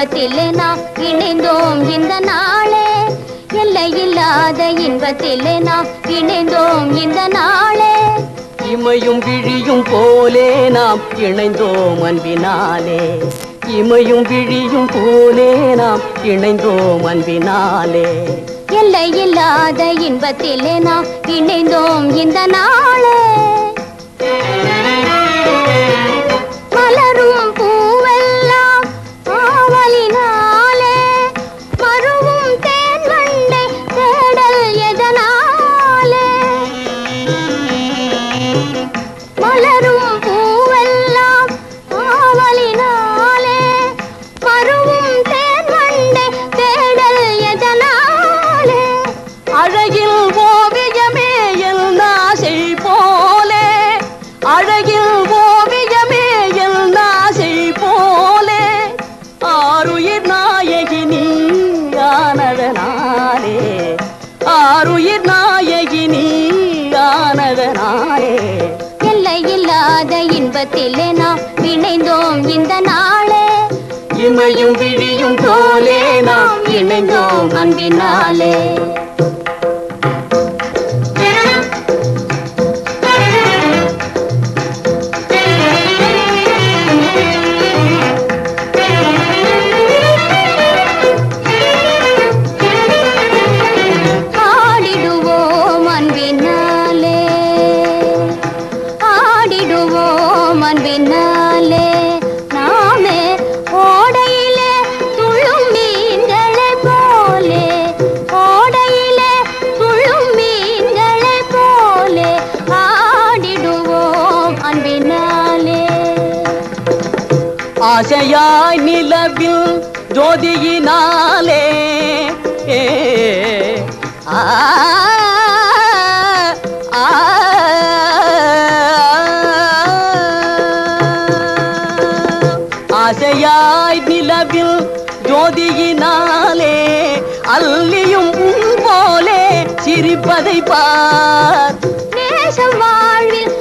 இன்பத்திலே நாம் இணைந்தோம் இந்த நாளே எல்லையில்லாத இன்பத்திலே நாம் இணைந்தோம் இந்த நாளே இமையும் விழியும் போலே நாம் இணைந்தோம் அன்பினாலே இமையும் விழியும் போலே நாம் இணைந்தோம் அன்பினாலே எல்லையில்லாத இன்பத்திலே நாம் இணைந்தோம் இந்த நாளே மலரும் பூவெல்லாம் ஆவலினாலே மருவும் தேன் வண்டை தேடல் எதனாலே மலரும் பூவெல்லாம் ஆவலினாலே மருவும் தேன் வண்டை தேடல் எதனாலே அழகில் ஓவியமே எல் நாசை போலே அழகில் ஓவியமே எல் நாசை போலே ஆருயிர் நாயகி நீயானதனாலே ஆருயிர் நாயகி நீயானதனாலே எல்லையில்லாத இன்பத்திலே நாம் இணைந்தோம் இந்த நாளே இமையும் விழியும் போலே நாம் இணைந்தோம் அன்பினாலே ஆடிடுவோம் அன்பினாலே ஆடிடுவோம் அன்பினாலே நாமே ஓடையிலே துள்ளும் மீன்களை போலே ஓடையிலே துள்ளும் மீன்களை போலே ஆடிடுவோம் அன்பினாலே ஆசையாய் நிலவில் ஜோதியினாலே ஏ, ஆ, ஆ, ஆசையாய் நிலவில் ஜோதியினாலே அல்லியும் உன் போலே சிரிப்பதை பார் நேசம் வாழ்வில்